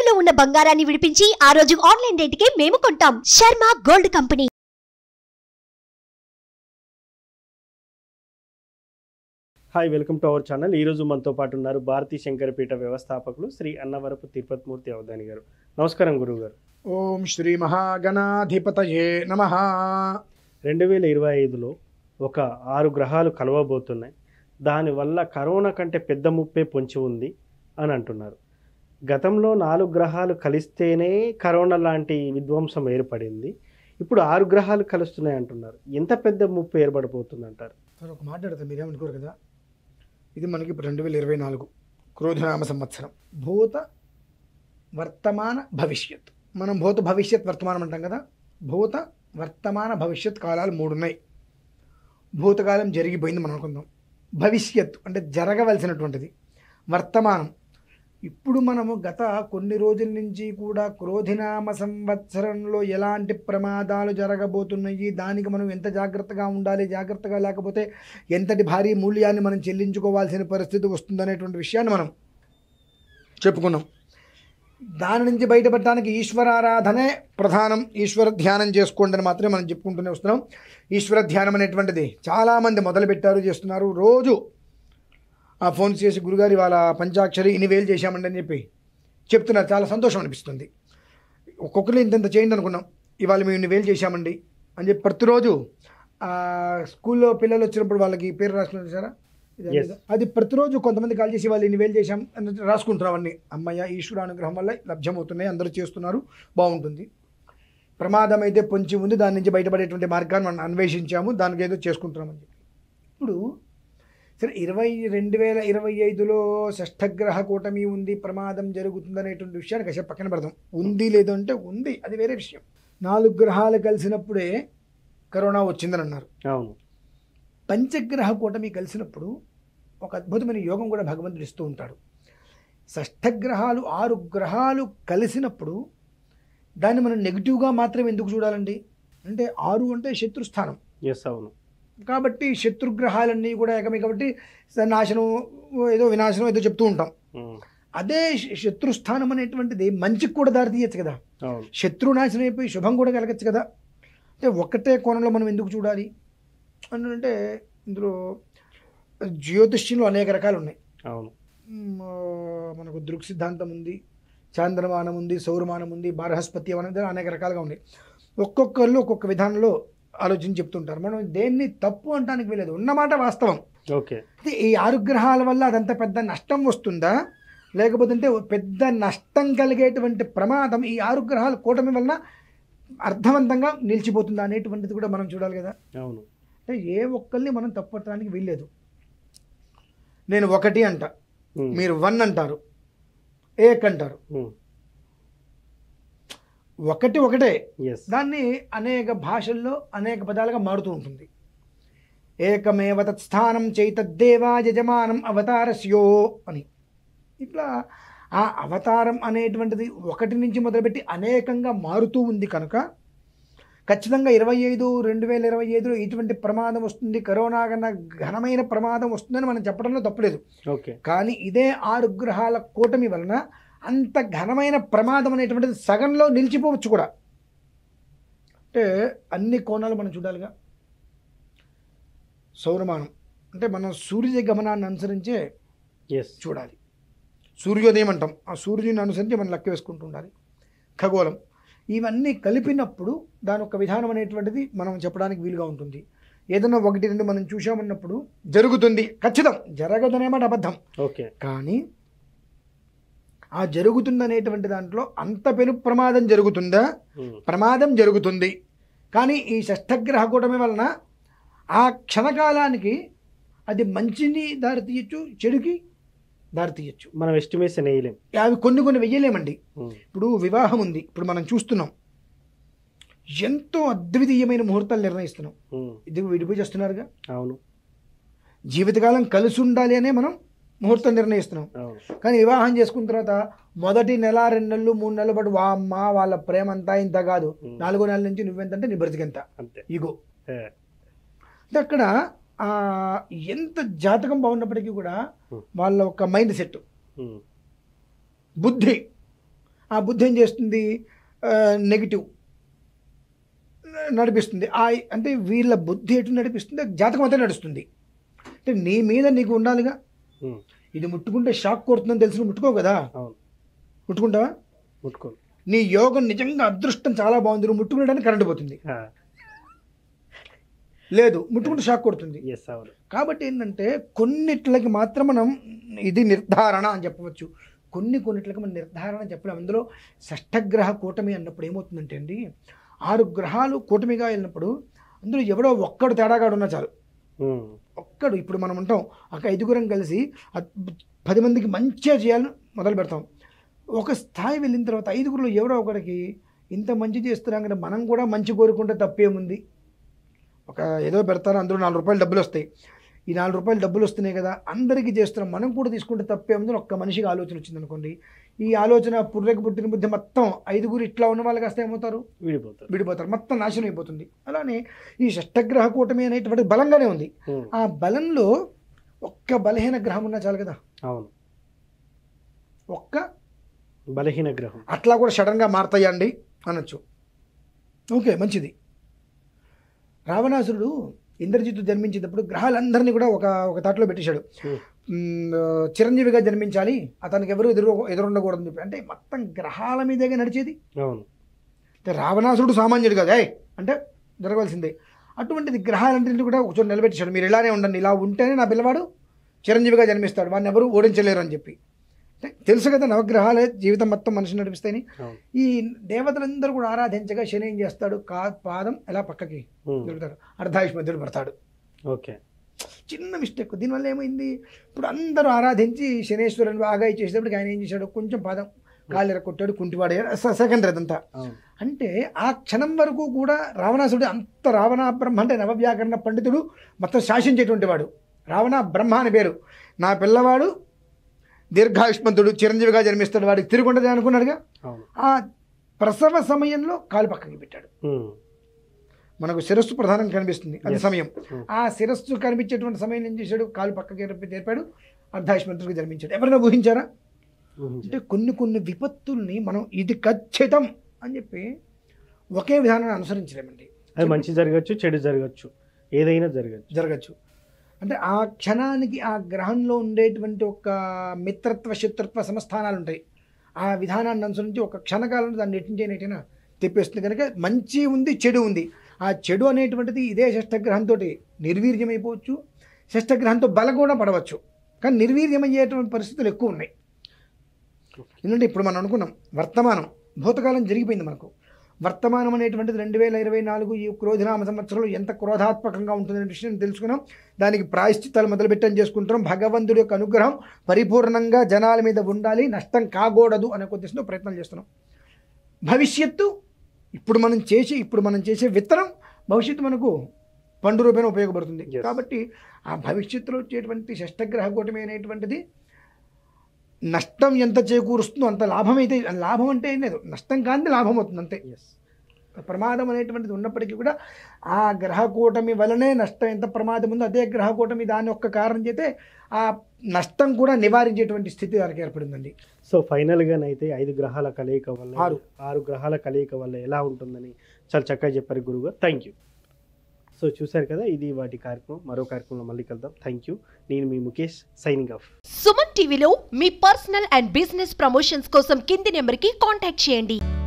తాకట్టులో ఉన్న బంగారాన్ని విడిపించి ఆ రోజు ఆన్లైన్ రేటుకే మేము కొంటాం Sharma gold company hi welcome to our channel ఈ రోజు మనతో పాటు ఉన్నారు భారతీ శంకరపీఠ వ్యవస్థాపకులు శ్రీ అన్నవరపు తిరుపతిమూర్తి అవధాని గారు నమస్కారం గురువు గారు ఓం శ్రీ మహాగణాధిపతయే నమ రెండు వేల ఇరవై ఐదులో ఒక ఆరు గ్రహాలు కలవబోతున్నాయి దానివల్ల కరోనా కంటే పెద్ద ముప్పే పొంచి ఉంది అని అంటున్నారు గతంలో నాలుగు గ్రహాలు కలిస్తేనే కరోనా లాంటి విధ్వంసం ఏర్పడింది ఇప్పుడు ఆరు గ్రహాలు కలుస్తున్నాయి అంటున్నారు ఎంత పెద్ద ముప్పు ఏర్పడబోతుంది అంటారు సార్ ఒక మాట్లాడతాం మీరేమనుకోరు కదా ఇది మనకి ఇప్పుడు రెండు వేల ఇరవై నాలుగు క్రోధనామ సంవత్సరం భూత వర్తమాన భవిష్యత్ మనం భూత భవిష్యత్ వర్తమానం అంటాం కదా భూత వర్తమాన భవిష్యత్ కాలాలు మూడు ఉన్నాయి భూతకాలం జరిగిపోయింది మనం అనుకుందాం భవిష్యత్ అంటే జరగవలసినటువంటిది వర్తమానం ఇప్పుడు మనము గత కొన్ని రోజుల నుంచి కూడా క్రోధినామ సంవత్సరంలో ఎలాంటి ప్రమాదాలు జరగబోతున్నాయి దానికి మనం ఎంత జాగ్రత్తగా ఉండాలి జాగ్రత్తగా లేకపోతే ఎంతటి భారీ మూల్యాన్ని మనం చెల్లించుకోవాల్సిన పరిస్థితి వస్తుందనేటువంటి విషయాన్ని మనం చెప్పుకున్నాం దాని నుంచి బయటపడడానికి ఈశ్వరారాధనే ప్రధానం ఈశ్వర ధ్యానం చేసుకోండి అని మాత్రమే మనం చెప్పుకుంటూనే వస్తున్నాం ఈశ్వర ధ్యానం అనేటువంటిది చాలామంది మొదలుపెట్టారు చేస్తున్నారు రోజు ఆ ఫోన్ చేసి గురుగారి వాళ్ళ పంచాక్షరి ఇన్ని వేలు చేశామండి అని చెప్పి చెప్తున్నారు చాలా సంతోషం అనిపిస్తుంది ఒక్కొక్కరు ఇంత చేయండి అనుకున్నాం ఇవాళ మేము ఇన్ని వేలు చేశామండి అని చెప్పి ప్రతిరోజు ఆ, స్కూల్లో పిల్లలు వచ్చినప్పుడు వాళ్ళకి పేరు రాసుకున్నారు సారా ఇదే Yes. కదా? అది ప్రతిరోజు కొంతమంది కాల్ చేసి వాళ్ళు ఇన్ని వేలు చేశాం అని రాసుకుంటున్నాం అన్ని అమ్మయ్య ఈశ్వర అనుగ్రహం వల్ల లభ్యమవుతున్నాయి అందరూ చేస్తున్నారు బాగుంటుంది ప్రమాదం అయితే పొంచి ఉంది దాని నుంచి బయటపడేటువంటి మార్గాన్ని మనం అన్వేషించాము దానికి ఏదో చేసుకుంటున్నామని చెప్పి ఇప్పుడు సరే ఇరవై రెండు వేల ఇరవై ఐదులో షష్ఠగ్రహ కూటమి ఉంది ప్రమాదం జరుగుతుంది అనేటువంటి విషయాన్ని కాసేపు పక్కన పెడదాం ఉంది లేదు అంటే ఉంది అది వేరే విషయం నాలుగు గ్రహాలు కలిసినప్పుడే కరోనా వచ్చిందని అన్నారు అవును పంచగ్రహ కూటమి కలిసినప్పుడు ఒక అద్భుతమైన యోగం కూడా భగవంతుడు ఇస్తూ ఉంటాడు షష్ఠగ్రహాలు ఆరు గ్రహాలు కలిసినప్పుడు దాన్ని మనం నెగిటివ్గా మాత్రమే ఎందుకు చూడాలండి అంటే ఆరు అంటే శత్రుస్థానం ఎస్ అవును కాబట్టి శత్రుగ్రహాలన్నీ కూడా ఏకమే కాబట్టి నాశనం ఏదో వినాశనం ఏదో చెప్తూ ఉంటాం ఉమ్, అదే శ- శత్రుస్థానం అనేటువంటిది మంచికి కూడా దారి తీయచ్చు కదా అవును శత్రునాశనం అయిపోయి శుభం కూడా కలగచ్చు కదా అంటే ఒకటే కోణంలో మనం ఎందుకు చూడాలి అని అంటే ఇందులో జ్యోతిష్యంలో అనేక రకాలు ఉన్నాయి అవును మ్, ఆ, మనకు దృక్ సిద్ధాంతం ఉంది చాంద్రమానం ఉంది సౌరమానం ఉంది బృహస్పతి అనేది అనేక రకాలుగా ఉన్నాయి ఒక్కొక్కళ్ళు ఒక్కొక్క విధానంలో ఆలోచన చెప్తుంటారు మనం దేన్ని తప్పు అంటానికి వెళ్ళలేదు ఉన్నమాట వాస్తవం ఓకే అయితే ఈ ఆరు గ్రహాల వల్ల అదంత పెద్ద నష్టం వస్తుందా లేకపోతే అంటే పెద్ద నష్టం కలిగేటువంటి ప్రమాదం ఈ ఆరు గ్రహాల కూటమి వలన అర్థవంతంగా నిలిచిపోతుందా అనేటువంటిది కూడా మనం చూడాలి కదా అవును అంటే ఏ ఒక్కరిని మనం తప్పట్టడానికి వీల్లేదు నేను ఒకటి అంట ఉమ్, మీరు వన్ అంటారు ఏక్ అంటారు ఉమ్, ఒకటి ఒకటే ఎస్ దాన్ని అనేక భాషల్లో అనేక పదాలుగా మారుతూ ఉంటుంది ఏకమేవ తత్స్థానం చైతద్దేవా యజమానం అవతారస్యో అని ఇట్లా ఆ అవతారం అనేటువంటిది ఒకటి నుంచి మొదలుపెట్టి అనేకంగా మారుతూ ఉంది కనుక ఖచ్చితంగా ఇరవై ఐదు రెండు వేల ఇరవై ఐదులో ఇటువంటి ప్రమాదం వస్తుంది కరోనా కన్నా ఘనమైన ప్రమాదం వస్తుందని మనం చెప్పడంలో తప్పలేదు ఓకే కానీ ఇదే ఆరు గ్రహాల కూటమి వలన అంత ఘనమైన ప్రమాదం అనేటువంటిది సగంలో నిలిచిపోవచ్చు కూడా అంటే అన్ని కోణాలు మనం చూడాలిగా సౌరమానం అంటే మనం సూర్య గమనాన్ని అనుసరించే ఎస్ చూడాలి సూర్యోదయం అంటాం ఆ సూర్యుని అనుసరించి మనం లెక్క వేసుకుంటూ ఉండాలి ఖగోళం ఇవన్నీ కలిపినప్పుడు దాని ఒక విధానం అనేటువంటిది మనం చెప్పడానికి వీలుగా ఉంటుంది ఏదైనా ఒకటి రెండు మనం చూసామన్నప్పుడు జరుగుతుంది ఖచ్చితం జరగదనేమాట అబద్ధం ఓకే కానీ ఆ జరుగుతుందనేటువంటి దాంట్లో అంత పెను ప్రమాదం జరుగుతుందా ఉమ్, ప్రమాదం జరుగుతుంది కానీ ఈ షష్ఠగ్రహ కూటమి వలన ఆ క్షణకాలానికి అది మంచిని దారి తీయచ్చు చెడుకి దారి తీయచ్చు మనం ఎస్టిమేషన్ వేయలేం అవి కొన్ని కొన్ని వెయ్యలేమండి ఉమ్, ఇప్పుడు వివాహం ఉంది ఇప్పుడు మనం చూస్తున్నాం ఎంతో అద్వితీయమైన ముహూర్తాలు నిర్ణయిస్తున్నాం ఉమ్, ఇది విడిపోయి చేస్తున్నారుగా అవును జీవితకాలం కలిసి ఉండాలి అనే మనం ముహూర్తం నిర్ణయిస్తున్నాం అవును కానీ వివాహం చేసుకున్న తర్వాత మొదటి నెల రెండు నెలలు మూడు నెలల పాటు వా అమ్మ వాళ్ళ ప్రేమ అంతా ఇంత కాదు ఉమ్. నాలుగో నెల నుంచి నువ్వెంత అంటే నీ బ్రతికెంత అంతే ఇగో ఏ, అంటే అక్కడ ఆ, ఎంత జాతకం బాగున్నప్పటికీ కూడా ఉమ్. వాళ్ళ ఒక మైండ్ సెట్ ఉమ్, బుద్ధి ఆ బుద్ధి ఏం చేస్తుంది నెగిటివ్ నడిపిస్తుంది ఆ అంటే వీళ్ళ బుద్ధి ఎటు నడిపిస్తుంది జాతకం అంతా నడుస్తుంది అంటే నీ మీద నీకు ఉండాలిగా ఉమ్, ఇది ముట్టుకుంటే షాక్ కొడుతుందని తెలిసి నువ్వు ముట్టుకో కదా అవును ముట్టుకుంటావా ముట్టుకోను నీ యోగం నిజంగా అదృష్టం చాలా బాగుంది నువ్వు ముట్టుకునేటానికి కరెంట్ పోతుంది లేదు ముట్టుకుంటే షాక్ కొడుతుంది ఎస్ అవును కాబట్టి ఏంటంటే కొన్నిట్లకి మాత్రం మనం ఇది నిర్ధారణ అని చెప్పవచ్చు కొన్ని కొన్నిట్లకి మనం నిర్ధారణ అని చెప్పలేం అందులో షష్టగ్రహ కూటమి అన్నప్పుడు ఏమవుతుందంటే అండి ఆరు గ్రహాలు కూటమిగా వెళ్ళినప్పుడు అందులో ఎవడో ఒక్కడు తేడాగాడు ఉన్నా చాలు ఉమ్, ఒక్కడు ఇప్పుడు మనం ఉంటాం ఒక ఐదుగురం కలిసి అద్- పది మందికి మంచిగా చేయాలని మొదలు పెడతాం ఒక స్థాయి వెళ్ళిన తర్వాత ఐదుగురిలో ఎవరో ఒకరికి ఇంత మంచి చేస్తున్నాం కదా మనం కూడా మంచి కోరుకుంటే తప్పేముంది ఒక ఏదో పెడతారు అందులో నాలుగు రూపాయలు డబ్బులు వస్తాయి ఈ నాలుగు రూపాయలు డబ్బులు వస్తున్నాయి కదా అందరికీ చేస్తున్నాం మనం కూడా తీసుకుంటే తప్పేముంది అని ఒక్క మనిషికి ఆలోచన వచ్చింది అనుకోండి ఈ ఆలోచన పుర్రెకి పుట్టిన బుద్ధి మొత్తం ఐదుగురు ఇట్లా ఉన్న వాళ్ళు కాస్త ఏమవుతారు విడిపోతారు విడిపోతారు మొత్తం నాశనం అయిపోతుంది అలానే ఈ షష్టగ్రహ కూటమి అనేటువంటి బలంగానే ఉంది ఉమ్, ఆ బలంలో ఒక్క బలహీన గ్రహం ఉన్నా చాలు కదా అవును ఒక్క బలహీన గ్రహం అట్లా కూడా సడన్గా మారతాయండి అనొచ్చు ఓకే మంచిది రావణాసురుడు ఇంద్రజిత్తు జన్మించేటప్పుడు గ్రహాలందరినీ కూడా ఒక ఒక తాటలో పెట్టేశాడు ఉమ్, మ్, చిరంజీవిగా జన్మించాలి అతనికి ఎవరు ఎదురు ఎదురుండకూడదని చెప్పి అంటే మొత్తం గ్రహాల మీదేగా నడిచేది అవును అంటే రావణాసురుడు సామాన్యుడు కదా ఏయ్ అంటే జరగవలసిందే అటువంటిది గ్రహాలన్నింటినీ కూడా ఒక చోట నిలబెట్టేశాడు మీరు ఇలానే ఉండండి ఇలా ఉంటేనే నా పిల్లవాడు చిరంజీవిగా జన్మిస్తాడు వాడిని ఎవరు ఓడించలేరు అని చెప్పి అంటే తెలుసు కదా నవగ్రహాలే జీవితం మొత్తం మనిషిని నడిపిస్తాయని అవును ఈ దేవతలందరూ కూడా ఆరాధించగా శని ఏం చేస్తాడు కా పాదం ఎలా పక్కకి ఉమ్, దొరుకుతాడు అర్ధాయుష్మధ్యుడు పడతాడు ఓకే చిన్న మిస్టేక్ దీనివల్ల ఏమైంది ఇప్పుడు అందరూ ఆరాధించి శనేశ్వరుని బాగా చేసేటప్పుడు ఆయన ఏం చేశాడు కొంచెం పాదం కాళ్ళు ఎరగొట్టాడు కుంటివాడు సెకండ్ అదంతా అవును అంటే ఆ క్షణం వరకు కూడా రావణాసుడు అంత రావణ బ్రహ్మ అంటే నవవ్యాకరణ పండితుడు మొత్తం శాసించేటువంటి వాడు రావణ బ్రహ్మ అని పేరు నా పిల్లవాడు దీర్ఘాయుష్మంతుడు చిరంజీవిగా జన్మిస్తాడు వాడికి తిరుగుండదు అనుకున్నాడుగా అవును ఆ ప్రసవ సమయంలో కాలు పక్కకి పెట్టాడు ఉమ్, మనకు శిరస్సు ప్రధానం కనిపిస్తుంది అది Yes. సమయం Hmm. ఆ శిరస్సు కనిపించేటువంటి సమయం ఏం చేశాడు కాలు పక్కకి తెరిపాడు అర్ధాయుష్మంతుడికి జన్మించాడు ఎవరైనా ఊహించారా ఊహించాను. అంటే కొన్ని కొన్ని విపత్తుల్ని మనం ఇది ఖచ్చితం అని చెప్పి ఒకే విధానాన్ని అనుసరించలేమండి అది మంచి జరగచ్చు చెడు జరగచ్చు ఏదైనా జరగచ్చు జరగచ్చు అంటే ఆ క్షణానికి ఆ గ్రహంలో ఉండేటువంటి ఒక మిత్రత్వ శత్రుత్వ సమస్థానాలు ఉంటాయి ఆ విధానాన్ని అనుసరించి ఒక క్షణకాలంలో దాన్ని నెట్టించే నెట్టిన తెప్పేస్తుంది కనుక మంచి ఉంది చెడు ఉంది ఆ చెడు అనేటువంటిది ఇదే షష్టగ్రహంతో నిర్వీర్యమైపోవచ్చు షష్టగ్రహంతో బల కూడా పడవచ్చు కానీ నిర్వీర్యమయ్యేటువంటి పరిస్థితులు ఎక్కువ ఉన్నాయి ఎందుకంటే ఇప్పుడు మనం అనుకున్నాం వర్తమానం భూతకాలం జరిగిపోయింది మనకు వర్తమానం అనేటువంటిది రెండు వేల ఇరవై నాలుగు ఈ క్రోధినామ సంవత్సరంలో ఎంత క్రోధాత్మకంగా ఉంటుందనే విషయం తెలుసుకున్నాం దానికి ప్రాయశ్చిత్తాలు మొదలుపెట్టని చేసుకుంటున్నాం భగవంతుడి యొక్క అనుగ్రహం పరిపూర్ణంగా జనాల మీద ఉండాలి నష్టం కాకూడదు అనే ఉద్దేశంతో ప్రయత్నం చేస్తున్నాం భవిష్యత్తు ఇప్పుడు మనం చేసే ఇప్పుడు మనం చేసే విత్తనం భవిష్యత్తు మనకు పండు రూపేణ ఉపయోగపడుతుంది Yes. కాబట్టి ఆ భవిష్యత్తులో వచ్చేటువంటి షష్టగ్రహ కూటమి అనేటువంటిది నష్టం ఎంత చేకూరుస్తుందో అంత లాభం అయితే లాభం అంటే ఏం లేదు నష్టం కాంతి లాభం అవుతుంది అంతే ఎస్ ప్రమాదం అనేటువంటిది ఉన్నప్పటికీ కూడా ఆ గ్రహ కూటమి వలనే నష్టం ఎంత ప్రమాదం ఉందో అదే గ్రహ కూటమి దాని ఒక్క కారణం చేతే ఆ నష్టం కూడా నివారించేటువంటి స్థితి దానికి ఏర్పడిందండి సో ఫైనల్గానైతే ఐదు గ్రహాల కలయిక వల్ల ఆరు. ఆరు గ్రహాల కలయిక వల్ల ఎలా ఉంటుందని చాలా చక్కగా చెప్పారు గురువు థ్యాంక్ యూ సో చూశారు కదా ఇది వాటి కార్యక్రమం మరో కార్యక్రమంలో మళ్ళీ కలుద్దాం థ్యాంక్ యూ నేను మీ ముఖేష్ సైనింగ్ ఆఫ్ సుమన్ టీవీలో మీ పర్సనల్ అండ్ బిజినెస్ ప్రమోషన్స్ కోసం కింది నెంబర్కి కాంటాక్ట్ చేయండి